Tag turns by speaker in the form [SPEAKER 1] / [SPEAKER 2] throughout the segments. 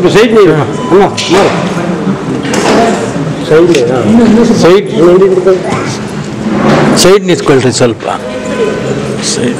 [SPEAKER 1] ಸ್ವಲ್ಪ ಸೈಡ್ ನೀರು ಅಮ್ಮ ಸೈಡ್ ಸೈಡ್ ಸೈಡ್ ನಿಂತ್ಕೊಳ್ರಿ ಸ್ವಲ್ಪ ಸೈಡ್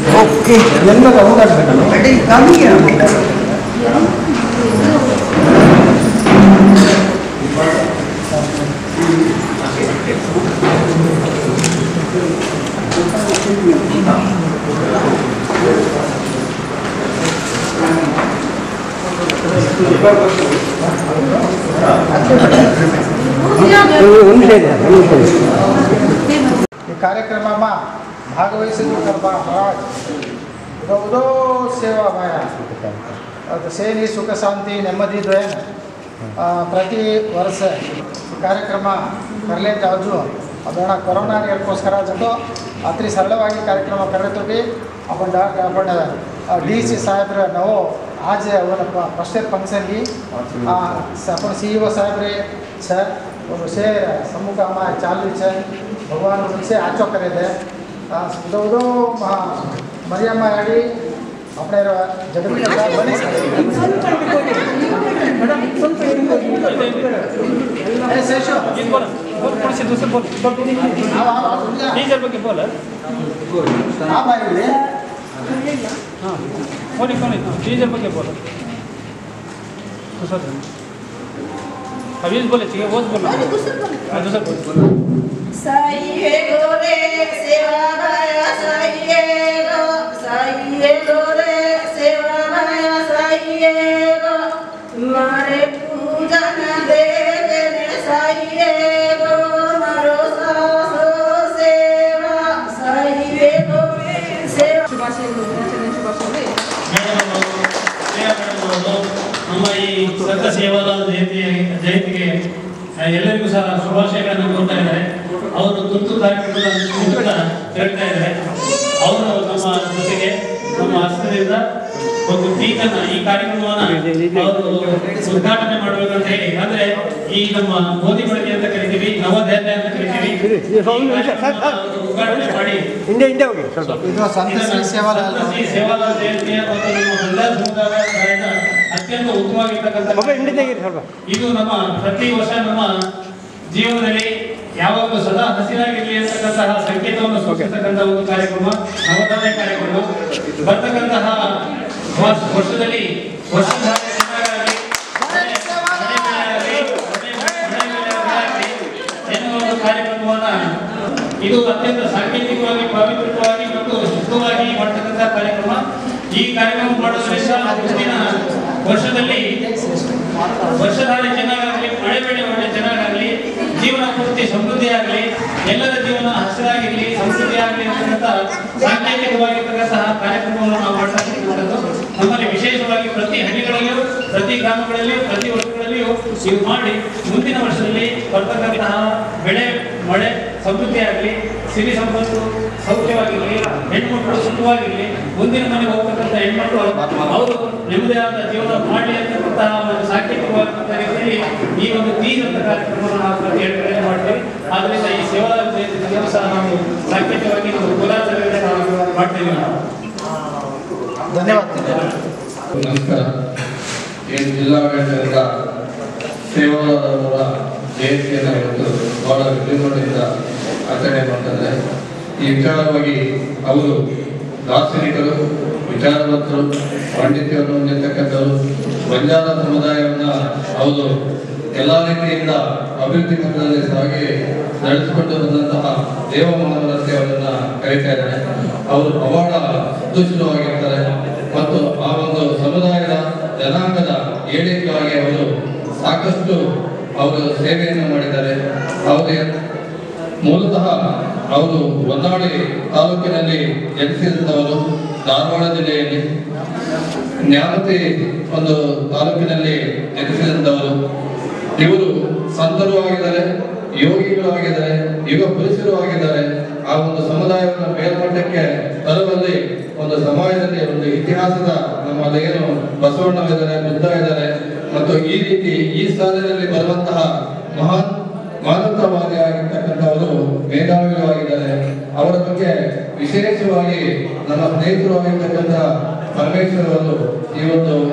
[SPEAKER 2] ಈ કાર્યક્રમમાં ભાગવಹಿಸಿದ್ರು ગરબા મહારાજ ઉદો ઉદો સેવા ભાયા ಅದು ಸೇರಿ ಸುಖ ಶಾಂತಿ ನೆಮ್ಮದಿ ದ್ವಯ ಪ್ರತಿ ವರ್ಷ ಈ ಕಾರ್ಯಕ್ರಮ ಕರಲೇ ಜಾಜು ಅದನ್ನ ಕೊರೋನಾ ಹೇಳ್ಕೋಸ್ಕರ ಜೊತೆ ಅತಿ ಸರಳವಾಗಿ ಕಾರ್ಯಕ್ರಮ ಕರೆತು ಬಿ आपण डॉक्टर आपण डी सी साहेब नवो आज फर्स्ट फंक्शन की आपण सी ई ओ साहेब रे सर और विषय सम्मुख आमा चालू है भगवान विषय आचो करे दे उदो उदो मरियम्मा याडी આપણે જગત બની એ શેષો આવ આવ આવ
[SPEAKER 3] ಟೀಚರ್ ಬಗ್ಗೆ ಬೋಲ
[SPEAKER 2] ಆ ಬಾಯಿ
[SPEAKER 3] ಫೋನಿಗೆ ಫೋನ್ ಟೀಚರ್ ಬಗ್ಗೆ ಬೋಲ सर अभी बोले ठीक है वो बोल हाँ दूसरा बोल
[SPEAKER 4] साइए गोरे सेवा माया साइए गो साइए गोरे सेवा माया साइए गो मारे पूजन देवे साइए गो मारो सासो सेवा साइए गो सेवा
[SPEAKER 5] ಶುಭಾಶಯಗಳು ದಿನಾಚರಣೆ ಶುಭಾಶಯಗಳು
[SPEAKER 3] ಮೇಡಮ್ ಅವರು, ಪ್ರಿಯಾ ಮೇಡಮ್ ಅವರು ನಮ್ಮ ಈ ಸಂತ ಸೇವಾಲಾಲ್ ಜಯಂತಿ ಜಯಂತಿಗೆ ಆ, ಎಲ್ಲರಿಗೂ ಸಹ ಶುಭಾಶಯಗಳನ್ನು ಕೊಡ್ತಾ ಇದ್ದಾರೆ ಅವರು ತುರ್ತು ಕಾರ್ಯಕ್ರಮದ ಮೂಲಕ ಹೇಳ್ತಾ ಇದ್ದಾರೆ ಅವರು ನಮ್ಮ ಜೊತೆಗೆ ನಮ್ಮ ಹಸ್ತದಿಂದ ಒಂದು ಟೀಕನ್ನ ಈ ಕಾರ್ಯಕ್ರಮವನ್ನ ಅವರು ಉದ್ಘಾಟನೆ ಮಾಡಬೇಕಂತ ಹೇಳಿ ಅಂದ್ರೆ ಈ ನಮ್ಮ ಮೋದಿ ಬಳಕೆ ಅಂತ ಕರಿತೀವಿ ನವದೆಹಲಿ ಅಂತ ಕರಿತೀವಿ ಈ ಕಾರ್ಯಕ್ರಮವನ್ನ ಅವರು ಉದ್ಘಾಟನೆ ಮಾಡಿ
[SPEAKER 1] ಹಿಂದೆ ಹಿಂದೆ ಹೋಗಿ ಸ್ವಲ್ಪ
[SPEAKER 2] ಇದು ಸಂತಶ್ರೀ ಸೇವಾಲಾಲ್
[SPEAKER 3] ಸಂತಶ್ರೀ ಸೇವಾಲಾಲ್ ಜಯಂತಿಯ ಮತ್ತು ನಮ್ಮ ಎಲ್ಲ ಸಮುದಾಯದ ಅತ್ಯಂತ ಉತ್ತಮವಾಗಿರ್ತಕ್ಕಂಥ
[SPEAKER 1] ಸ್ವಲ್ಪ ಹಿಂದೆ ತೆಗೀರಿ ಸ್ವಲ್ಪ
[SPEAKER 3] ಇದು ನಮ್ಮ ಪ್ರತಿ ವರ್ಷ ನಮ್ಮ ಜೀವನದಲ್ಲಿ ಯಾವಾಗಲೂ ಸದಾ ಹಸಿರಾಗಿರಲಿ ಅಂತಕ್ಕಂತಹ ಸಂಕೇತವನ್ನು ಸೂಚಿಸತಕ್ಕಂಥ ಒಂದು ಕಾರ್ಯಕ್ರಮ ನವೋದಯ ಕಾರ್ಯಕ್ರಮ ಬರ್ತಕ್ಕಂತಹ ವರ್ಷ- ವರ್ಷದಲ್ಲಿ ವರ್ಷಧಾರೆ ಚೆನ್ನಾಗಾಗಲಿ, ಮಳೆ- ಮಳೆ ಬೆಳೆಯಾಗಲಿ, ಮಳೆ- ಮಳೆ ಬೆಳೆಯಾಗಲಿ ಎನ್ನುವ ಒಂದು ಕಾರ್ಯಕ್ರಮವನ್ನ ಇದು ಅತ್ಯಂತ ಸಾಂಕೇತಿಕವಾಗಿ ಪವಿತ್ರವಾಗಿ ಮತ್ತು ಶುದ್ಧವಾಗಿ ಮಾಡ್ತಕ್ಕಂಥ ಕಾರ್ಯಕ್ರಮ ಈ ಕಾರ್ಯಕ್ರಮ ಮಾಡೋದ್ರಿಂದ ಮುಂದಿನ ವರ್ಷದಲ್ಲಿ ವರ್ಷಧಾರೆ ಚೆನ್ನಾಗಾಗಲಿ ಮಳೆ ಬೆಳೆ ಒಳ್ಳೆ ಚೆನ್ನಾಗಾಗಲಿ ಜೀವನ ಪೂರ್ತಿ ಸಮೃದ್ಧಿ ಆಗಲಿ ಎಲ್ಲರ ಜೀವನ ಹಸಿರಾಗಿರಲಿ ಸಮೃದ್ಧಿ ಆಗಲಿ ಅಂತಕ್ಕಂಥ ಸಾಂಕೇತಿಕವಾಗಿರ್ತಕ್ಕಂತಹ ಕಾರ್ಯಕ್ರಮವನ್ನು ನಾವು ಮಾಡ್ತಾ ಇರ್ತಕ್ಕಂಥದ್ದು ನಮ್ಮಲ್ಲಿ ವಿಶೇಷವಾಗಿ ಪ್ರತಿ ಹಳ್ಳಿಗಳಲ್ಲಿಯೂ ಪ್ರತಿ ಗ್ರಾಮಗಳಲ್ಲಿಯೂ ಪ್ರತಿ ವರ್ಷಗಳಲ್ಲಿಯೂ ಇದು ಮಾಡಿ ಮುಂದಿನ ವರ್ಷದಲ್ಲಿ ಬರ್ತಕ್ಕಂತಹ ಬೆಳೆ ಮಳೆ ಸಮೃದ್ಧಿ ಆಗಲಿ ಸಿರಿ ಸಂಪತ್ತು ಸೌಖ್ಯವಾಗಿರಲಿ ಹೆಣ್ಮಕ್ಳು ಸುಖವಾಗಿರಲಿ ಮುಂದಿನ ಮನೆಗೆ ಹೋಗ್ತಕ್ಕಂಥ ಹೆಣ್ಮಕ್ಳು ಅವರು ನೆಮ್ಮದಿಯಾದ ಜೀವನ ಮಾಡಲಿ ಅಂತಕ್ಕಂತಹ ಒಂದು ಸಾಂಕೇತಿಕವಾದಂಥ ರೀತಿಯಲ್ಲಿ ಈ ಒಂದು ತೀಜ್ ಅಂತ ಕಾರ್ಯಕ್ರಮವನ್ನು ನಾವು ಪ್ರತಿ ಎರಡು ಕಡೆ ಮಾಡ್ತೀವಿ ಆದ್ರಿಂದ ಈ ಸೇವಾ ಜಯಂತಿ ದಿವಸ ನಾವು ಸಾಂಕೇತಿಕವಾಗಿ ನಾವು ಕೋಲಾರದಲ್ಲಿ ನಾವು ಮಾಡ್ತೀವಿ ನಾವು
[SPEAKER 2] ಧನ್ಯವಾದ
[SPEAKER 6] ನಮಸ್ಕಾರ ಏನು ಜಿಲ್ಲಾಡಳಿತದಿಂದ ಸೇವಾದವರ ಜಯಂತಿಯನ್ನು ಇವತ್ತು ಬಹಳ ವಿಜೃಂಭಣೆಯಿಂದ ಆಚರಣೆ ಮಾಡ್ತಾರೆ ಈ ವಿಚಾರವಾಗಿ ಅವರು ದಾರ್ಶನಿಕರು ವಿಚಾರವಂತರು ಪಾಂಡಿತ್ಯವನ್ನು ಹೊಂದಿರತಕ್ಕಂಥವರು ಬಂಜಾರ ಸಮುದಾಯವನ್ನು ಅವರು ಎಲ್ಲ ರೀತಿಯಿಂದ ಅಭಿವೃದ್ಧಿ ಪಥದಲ್ಲಿ ಸಾಗಿ ನಡೆಸಿಕೊಂಡು ಬಂದಂತಹ ದೇವಮಾನವರಂತೆ ಅವರನ್ನ ಕರೀತಾ ಇದ್ದಾರೆ ಅವರು ಬಹಳ ಸಂತೋಷವಾಗಿರ್ತಾರೆ ಮತ್ತು ಆ ಒಂದು ಸಮುದಾಯದ ಜನಾಂಗದ ಏಳಿಗೆಗಾಗಿ ಅವರು ಸಾಕಷ್ಟು ಅವರು ಸೇವೆಯನ್ನು ಮಾಡಿದ್ದಾರೆ ಅವರಿಗೆ ಮೂಲತಃ ಅವರು ಹೊನ್ನಾಳಿ ತಾಲೂಕಿನಲ್ಲಿ ಜನಿಸಿದಂಥವರು ಧಾರವಾಡ ಜಿಲ್ಲೆಯಲ್ಲಿ ನ್ಯಾಮತಿ ಒಂದು ತಾಲೂಕಿನಲ್ಲಿ ಜನಿಸಿದಂಥವರು ಇವರು ಸಂತರು ಆಗಿದ್ದಾರೆ ಯೋಗಿಗಳು ಆಗಿದ್ದಾರೆ ಯುಗ ಪುರುಷರು ಆಗಿದ್ದಾರೆ ಆ ಒಂದು ಸಮುದಾಯವನ್ನು ಮೇಲ್ಮಟ್ಟಕ್ಕೆ ತರುವಲ್ಲಿ ಒಂದು ಸಮಾಜದಲ್ಲಿ ಒಂದು ಇತಿಹಾಸದ ನಮ್ಮಲ್ಲಿ ಏನು ಬಸವಣ್ಣವಿದ್ದಾರೆ ಬುದ್ಧ ಇದ್ದಾರೆ ಮತ್ತು ಈ ರೀತಿ ಈ ಸಾಲಿನಲ್ಲಿ ಬರುವಂತಹ ಮಹಾನ್ ಮಾನವತಾವಾದಿ ಆಗಿರ್ತಕ್ಕಂಥವರು ಮೇಧಾವಿಗಳು ಆಗಿದ್ದಾರೆ ಅವರ ಬಗ್ಗೆ ವಿಶೇಷವಾಗಿ ನಮ್ಮ ಸ್ನೇಹಿತರು ಆಗಿರ್ತಕ್ಕಂಥ ಪರಮೇಶ್ವರ್ ಅವರು ಈ ಒಂದು ಅವರ ಬಗ್ಗೆ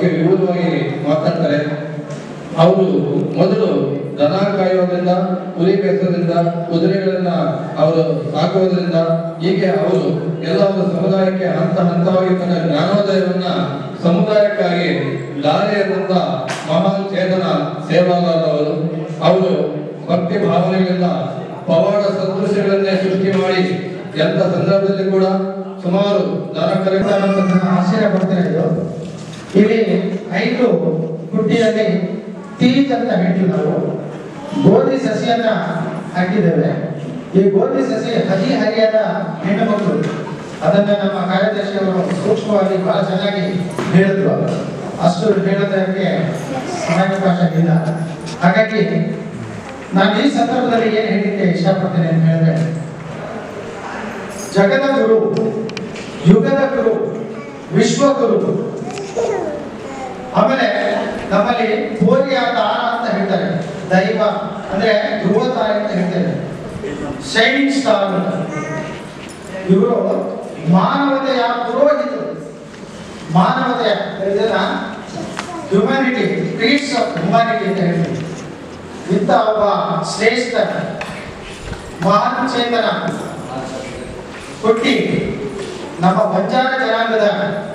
[SPEAKER 6] ಬಗ್ಗೆ ವಿವರವಾಗಿ ಮಾತಾಡ್ತಾರೆ ಅವರು ಮೊದಲು ದನ ಕಾಯುವುದರಿಂದ ಕುರಿ ಬೇಯಿಸೋದ್ರಿಂದ ಕುದುರೆಗಳನ್ನ ಅವರು ಸಾಕುವುದರಿಂದ ಹೀಗೆ ಅವರು ಎಲ್ಲ ಒಂದು ಸಮುದಾಯಕ್ಕೆ ಹಂತ ಹಂತವಾಗಿ ತನ್ನ ಜ್ಞಾನೋದಯವನ್ನ ಸಮುದಾಯಕ್ಕಾಗಿ ದಾರಿಯಾದಂತ ಮಹಾನ್ ಚೇತನ ಸೇವಾಲಾರವರು ಅವರು ಭಕ್ತಿ ಭಾವನೆಗಳಿಂದ ಪವಾಡ ಸದೃಶ್ಯಗಳನ್ನೇ ಸೃಷ್ಟಿ ಮಾಡಿ ಎಲ್ಲ ಸಂದರ್ಭದಲ್ಲಿ ಕೂಡ ಸುಮಾರು ದನ ಕರೆಕ್ಟ್
[SPEAKER 2] ಆಶ್ಚರ್ಯ ಪಡ್ತಾ ಇದ್ದು ಇಲ್ಲಿ ಐದು ಪುಟ್ಟಿಯಲ್ಲಿ ತೀಜ್ ಅಂತ ಹೇಳ್ತೀವಿ ನಾವು ಗೋಧಿ ಸಸಿಯನ್ನ ಹಾಕಿದ್ದೇವೆ ಈ ಗೋಧಿ ಸಸಿ ಹದಿ ಹರಿಯಾದ ಹೆಣ್ಣು ಮಕ್ಕಳು ಅದನ್ನ ನಮ್ಮ ಕಾರ್ಯದರ್ಶಿಯವರು ಸೂಕ್ಷ್ಮವಾಗಿ ಬಹಳ ಚೆನ್ನಾಗಿ ಹೇಳಿದ್ರು ಅಷ್ಟು ಹೇಳೋದಕ್ಕೆ ಸಮಯಾವಕಾಶ ಇಲ್ಲ ಹಾಗಾಗಿ ನಾನು ಈ ಸಂದರ್ಭದಲ್ಲಿ ಏನು ಹೇಳಲಿಕ್ಕೆ ಇಷ್ಟಪಡ್ತೇನೆ ಅಂತ ಹೇಳಿದ್ರೆ ಜಗದ ಗುರು ಯುಗದ ಗುರು ವಿಶ್ವಗುರು ಆಮೇಲೆ ನಮ್ಮಲ್ಲಿ ಪೋರಿಯ ತಾರ ಅಂತ ಹೇಳ್ತಾರೆ ದೈವ ಅಂದ್ರೆ ಧ್ರುವ ತಾರ ಅಂತ ಹೇಳ್ತಾರೆ ಶೈನಿಂಗ್ ಸ್ಟಾರ್ ಅಂತ ಇವರು ಮಾನವತೆಯ ಪುರೋಹಿತರು ಮಾನವತೆಯ ಇದನ್ನ ಹ್ಯುಮ್ಯಾನಿಟಿ ಕ್ರೀಟ್ಸ್ ಆಫ್ ಹ್ಯುಮ್ಯಾನಿಟಿ ಅಂತ ಹೇಳ್ತೀವಿ ಇಂಥ ಒಬ್ಬ ಶ್ರೇಷ್ಠ ಮಹಾನ್ ಚೇತನ ಹುಟ್ಟಿ ನಮ್ಮ ಬಂಜಾರ ಜನಾಂಗದ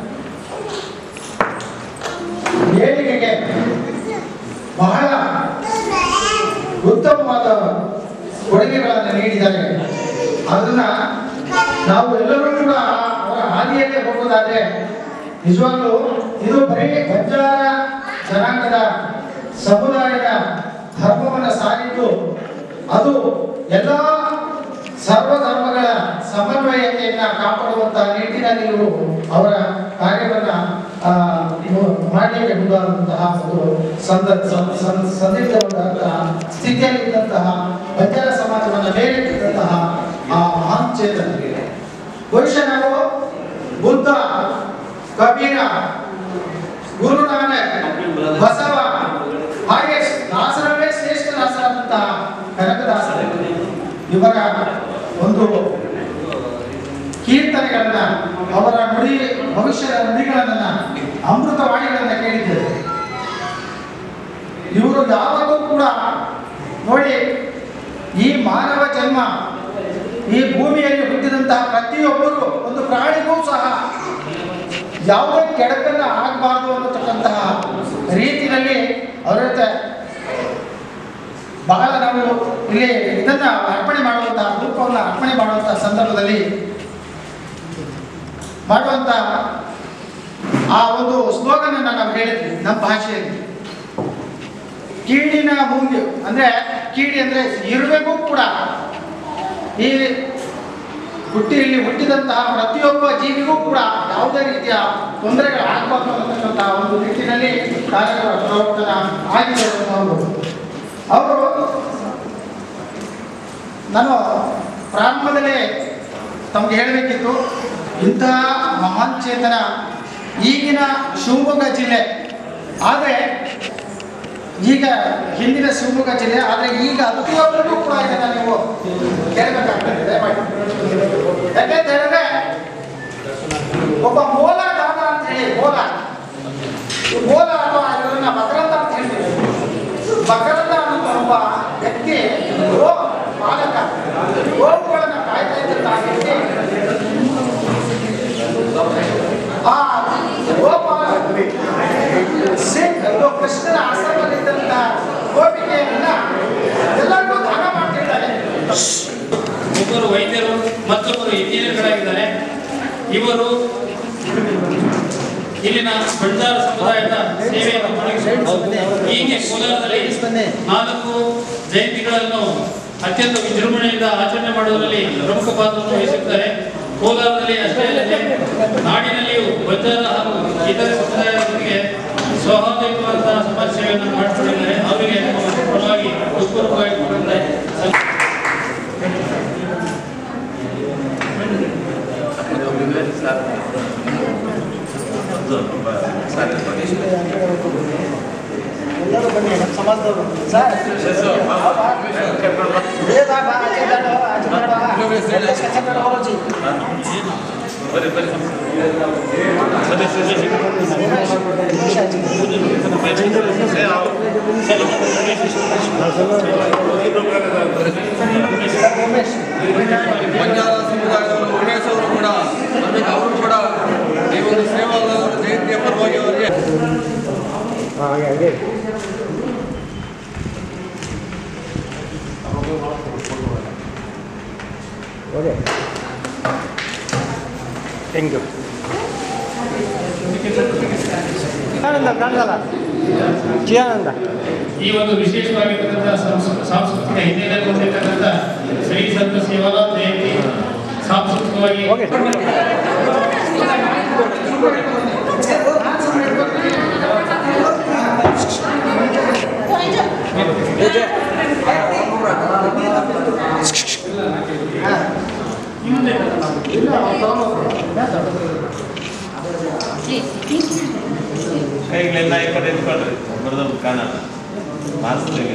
[SPEAKER 2] ಏಳಿಗೆಗೆ ಬಹಳ ಉತ್ತಮವಾದ ಕೊಡುಗೆಗಳನ್ನು ನೀಡಿದ್ದಾರೆ ಅದನ್ನ ನಾವು ಎಲ್ಲರೂ ಕೂಡ ಅವರ ಹಾದಿಯಲ್ಲೇ ಹೋಗೋದಾದ್ರೆ ನಿಜವಾಗ್ಲೂ ಇದು ಬರೀ ಬಂಜಾರ ಜನಾಂಗದ ಸಮುದಾಯದ ಧರ್ಮವನ್ನು ಸಾರಿದ್ದು ಅದು ಎಲ್ಲ ಸರ್ವ ಧರ್ಮಗಳ ಸಮನ್ವಯತೆಯನ್ನ ಕಾಪಾಡುವಂತಹ ನಿಟ್ಟಿನಲ್ಲಿ ಇವರು ಅವರ ಕಾರ್ಯವನ್ನ ಆ, ಮು- ಮಾಡಲಿಕ್ಕೆ ಮುಂದಾದಂತಹ ಒಂದು ಸಂದ ಸಂ- ಸಂ- ಸಂದಿಗ್ಧವಾದಂತಹ ಸ್ಥಿತಿಯಲ್ಲಿ ಇದ್ದಂತಹ ಬಂಜಾರ ಸಮಾಜವನ್ನು ಮೇಲೆತ್ತಿದ್ದಂತಹ ಆ ಮಹಾನ್ ಚೇತನರಿಗೆ ಬಹುಶಃ ನಾವು ಬುದ್ಧ ಕಬೀರ ಗುರು ನಾನಕ್ ಬಸವ ಹಾಗೆ ದಾಸರವೇ ಶ್ರೇಷ್ಠ ದಾಸರಾದಂತಹ ಕನಕದಾಸರು ಇವರ ಒಂದು ಕೀರ್ತನೆಗಳನ್ನ ಅವರ ನುಡಿ ಭವಿಷ್ಯದ ನುಡಿಗಳನ್ನ ಅಮೃತವಾಣಿಗಳನ್ನ ಕೇಳಿದ್ದೇವೆ ಇವರು ಯಾವಾಗಲೂ ಕೂಡ ನೋಡಿ ಈ ಮಾನವ ಜನ್ಮ ಈ ಭೂಮಿಯಲ್ಲಿ ಹುಟ್ಟಿದಂತಹ ಪ್ರತಿಯೊಬ್ಬರು ಒಂದು ಪ್ರಾಣಿಗೂ ಸಹ ಯಾವುದೇ ಕೆಡಕನ್ನ ಆಗಬಾರ್ದು ಅನ್ನತಕ್ಕಂತಹ ರೀತಿಯಲ್ಲಿ ಅವರ ಜೊತೆ ಬಹಳ ನಾವು ಇಲ್ಲಿ ಇದನ್ನ ಅರ್ಪಣೆ ಮಾಡುವಂತಹ ರೂಪವನ್ನು ಅರ್ಪಣೆ ಮಾಡುವಂತಹ ಸಂದರ್ಭದಲ್ಲಿ ಮಾಡುವಂತ ಆ ಒಂದು ಸ್ಲೋಗನ್ ಅನ್ನ ನಾವು ಹೇಳಿದ್ವಿ ನಮ್ಮ ಭಾಷೆಯಲ್ಲಿ ಕೀಡಿನ ಮೂಂಗಿ ಅಂದ್ರೆ ಕೀಡಿ ಅಂದ್ರೆ ಇರುವೆಗೂ ಕೂಡ ಈ ಹುಟ್ಟಿಯಲ್ಲಿ ಹುಟ್ಟಿದಂತಹ ಪ್ರತಿಯೊಬ್ಬ ಜೀವಿಗೂ ಕೂಡ ಯಾವುದೇ ರೀತಿಯ ತೊಂದರೆಗಳು ಆಗಬಾರ್ದು ಅನ್ನತಕ್ಕಂತಹ ಒಂದು ನಿಟ್ಟಿನಲ್ಲಿ ಕಾರ್ಯಕ್ರಮ ಪ್ರವರ್ತನ ಆಗಿದೆ ಅವರು ಅವರು ನಾನು ಪ್ರಾರಂಭದಲ್ಲೇ ತಮಗೆ ಹೇಳಬೇಕಿತ್ತು ಇಂತಹ ಮಹಾನ್ ಚೇತನ ಈಗಿನ ಶಿವಮೊಗ್ಗ ಜಿಲ್ಲೆ ಆದರೆ ಈಗ ಹಿಂದಿನ ಶಿವಮೊಗ್ಗ ಜಿಲ್ಲೆ ಆದರೆ ಈಗ ಪ್ರತಿಯೊಬ್ಬರಿಗೂ ಕೂಡ ಇದನ್ನ ನೀವು ಕೇಳಬೇಕಾಗ್ತದೆ ದಯಮಾಡಿ ಯಾಕೆಂತ ಹೇಳಿದ್ರೆ ಒಬ್ಬ ಮೂಲ ದಾನ ಅಂತ ಹೇಳಿ ಮೂಲ ಈ ಮೂಲ ಅಥವಾ ಇದನ್ನ ಮಕರಂದ ಅಂತ ಹೇಳ್ತೀವಿ ಮಕರಂದ ಅನ್ನೋ ಒಬ್ಬ ವ್ಯಕ್ತಿ ಗೋ ಪಾಲಕ ಗೋವುಗಳನ್ನ ಕಾಯ್ತಾ ಇದ್ದಂತಹ ವ್ಯಕ್ತಿ ಆ ಗೋಪಾಲ ಸಿಂಗ್ ಅದು ಕೃಷ್ಣನ ಆಶ್ರಮದಲ್ಲಿದ್ದಂತಹ ಗೋಪಿಕೆಯನ್ನ ಎಲ್ಲರಿಗೂ ದಾನ ಮಾಡ್ತಿದ್ದಾರೆ
[SPEAKER 3] ಒಬ್ಬರು ವೈದ್ಯರು ಮತ್ತೊಬ್ಬರು ಇಂಜಿನಿಯರ್ಗಳಾಗಿದ್ದಾರೆ ಇವರು ಇಲ್ಲಿನ ಬಂಜಾರ ಸಮುದಾಯದ ಸೇವೆಯನ್ನು ಮಾಡಿಕೊಂಡು ಹೀಗೆ ಕೋಲಾರದಲ್ಲಿ ನಾಲ್ಕು ಜಯಂತಿಗಳನ್ನು ಅತ್ಯಂತ ವಿಜೃಂಭಣೆಯಿಂದ ಆಚರಣೆ ಮಾಡುವುದರಲ್ಲಿ ಪ್ರಮುಖ ಪಾತ್ರವನ್ನು ವಹಿಸುತ್ತಾರೆ ಕೋಲಾರದಲ್ಲಿ ಅಷ್ಟೇ ಅಲ್ಲದೆ ನಾಡಿನಲ್ಲಿಯೂ ಬಂಜಾರ ಹಾಗೂ ಇತರೆ ಸಮುದಾಯದೊಂದಿಗೆ ಸೌಹಾರ್ದಯುತವಾದಂತಹ ಸಮಾಜ ಸೇವೆಯನ್ನು ಮಾಡಿಕೊಂಡಿದ್ದಾರೆ ಅವರಿಗೆ ನಮ್ಮ ಪರವಾಗಿ ಹೃತ್ಪೂರ್ವಕವಾಗಿ ಕೊಡುತ್ತಾರೆ
[SPEAKER 2] ಎಲ್ಲರೂ ಬನ್ನಿ ನಮ್ಮ ಸಮಾಜದವರು ಸರ್ ವೇದ ಬಾ, ಆಚೆ ದಾಟು, ಆಚೆ ದಾಟು, ಎಲ್ಲ ಕಚ್ಚೆ ದಾಟು ಹೋಗೋಜಿ. ದಿನೇಶ್, ದಿನೇಶ್ ಆಚೆ.
[SPEAKER 1] ಹಾಗೆ ಹಾಗೆ ಓಕೆ ಹೆಂಗೆ ಆನಂದ ಕಾಣಲ್ಲ ಚಿಯಾನಂದ
[SPEAKER 3] ಈ ಒಂದು ವಿಶೇಷವಾಗಿರ್ತಕ್ಕಂಥ ಸಂಸ್- ಸಾಂಸ್ಕೃತಿಕ ಹಿನ್ನೆಲೆ ಹೊಂದಿರತಕ್ಕಂಥ ಶ್ರೀ ಸಂತ ಸೇವಾಲಾ ಜಯಂತಿ ಸಾಂಸ್ಕೃತಿಕವಾಗಿ
[SPEAKER 1] ಓಕೆ
[SPEAKER 7] ಕೈಗಳೆಲ್ಲ ಈ ಕಡೆ ಇಟ್ಕೊಳ್ರಿ ಬರೋದು ಕಾಣಲ್ಲ ಮಾಸ್ತಿಗೆ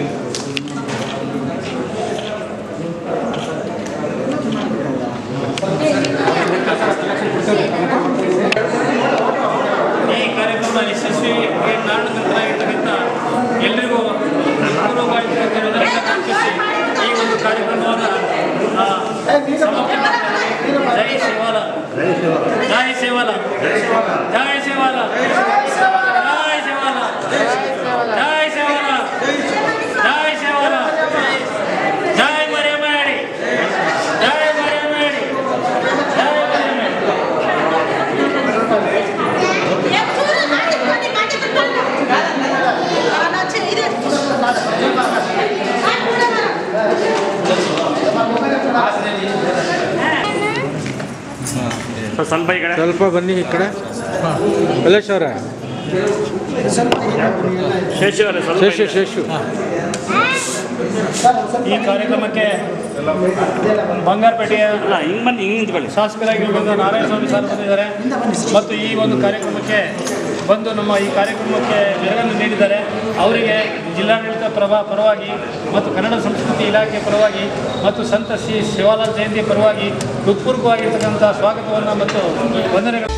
[SPEAKER 3] ಈ ಕಾರ್ಯಕ್ರಮ ಯಶಸ್ವಿಗೆ ಕಾರಣಕರ್ತರಾಗಿರ್ತಕ್ಕಂಥ ಎಲ್ರಿಗೂ ಪೂರ್ವವಾಗಿರ್ತಕ್ಕಂಥ ಕಾಂಕ್ಷಿಸಿ ಈ ಒಂದು ಕಾರ್ಯಕ್ರಮವನ್ನು ಆ, ಸಮಾಪ್ತಿ ಮಾಡ್ತಾರೆ. ಜೈ ಸೇವಾಲ ಜೈ ಸೇವಾಲ ಜೈ ಸೇವಾಲ ಜೈ ಸೇವಾಲ ಜೈ ಸೇವಾಲ ಜೈ ಸೇವಾಲ ಜೈ ಮರಿಯಮ್ಮಾಡಿ ಜೈ ಮರಿಯಮ್ಮಾಡಿ ಜೈ ಮರಿಯಮ್ಮಾಡಿ ಸ್ವಲ್ಪ ಈ ಕಡೆ
[SPEAKER 1] ಸ್ವಲ್ಪ ಬನ್ನಿ ಈ ಕಡೆ ಕಲೇಶ್ ಅವರೇ
[SPEAKER 3] ಶೇಷವರೇ ಸ್ವಲ್ಪ
[SPEAKER 1] ಶೇಷು ಶೇಷು
[SPEAKER 3] ಈ ಕಾರ್ಯಕ್ರಮಕ್ಕೆ ಬಂಗಾರಪೇಟೆಯ ಅಲ್ಲ ಹಿಂಗೆ ಬಂದು ಹಿಂಗೆ ನಿಂತ್ಕೊಳ್ಳಿ ಶಾಸಕರಾಗಿರುವಂಥ ನಾರಾಯಣ ಸ್ವಾಮಿ ಸರ್ ಬಂದಿದ್ದಾರೆ ಮತ್ತು ಈ ಒಂದು ಕಾರ್ಯಕ್ರಮಕ್ಕೆ ಬಂದು ನಮ್ಮ ಈ ಕಾರ್ಯಕ್ರಮಕ್ಕೆ ಮೆರಗನ್ನು ನೀಡಿದ್ದಾರೆ ಅವರಿಗೆ ಜಿಲ್ಲಾಡಳಿತ ಪ್ರಭಾ ಪರವಾಗಿ ಮತ್ತು ಕನ್ನಡ ಸಂಸ್ಕೃತಿ ಇಲಾಖೆ ಪರವಾಗಿ ಮತ್ತು ಸಂತ ಶ್ರೀ ಶಿವಾಲಾಲ್ ಜಯಂತಿ ಪರವಾಗಿ ಹೃತ್ಪೂರ್ವಕವಾಗಿರ್ತಕ್ಕಂಥ ಸ್ವಾಗತವನ್ನು ಮತ್ತು ವಂದನೆಗಳು